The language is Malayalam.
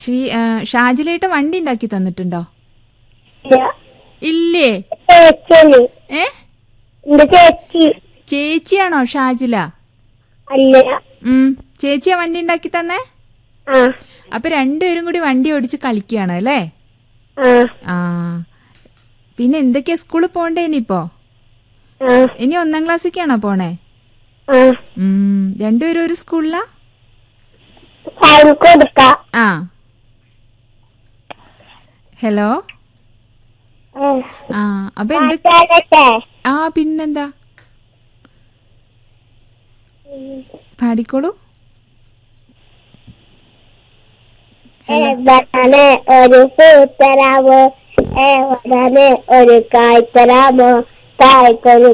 ശ്രീ ആ, ഷാജിലേട്ട വണ്ടി ഉണ്ടാക്കി തന്നിട്ടുണ്ടോ ഇല്ല. ഇല്ലേ ചേച്ചിയാണ് ഏ എന്റെ ചേച്ചി ചേച്ചിയാണോ ഷാജില അല്ല ഉം ചേച്ചിയാ വണ്ടി ഉണ്ടാക്കി തന്നേ ആ അപ്പൊ രണ്ടുപേരും കൂടി വണ്ടി ഓടിച്ച് കളിക്കുകയാണ് അല്ലേ ആ ആ പിന്നെ എന്തൊക്കെയാ സ്കൂളിൽ പോണ്ടേ ഇനിയിപ്പോ ആ ഇനി ഒന്നാം ക്ലാസ്സിലേക്കാണോ പോണേ ആ ഉം രണ്ടുപേരും ഒരു സ്കൂളിലാ സൈൻ കൊടുക്കാം ആ ഹലോ ആ. ആ അപ്പൊ എന്തൊക്കെ പാട്ടാടട്ടെ? ആ പിന്നെന്താ പാടിക്കോളൂ എവിടാണ് ഒരു പൂത്തരാമോ എവിടാണ് ഒരു കായ്ത്തരാമോ കായ്ക്കൊരു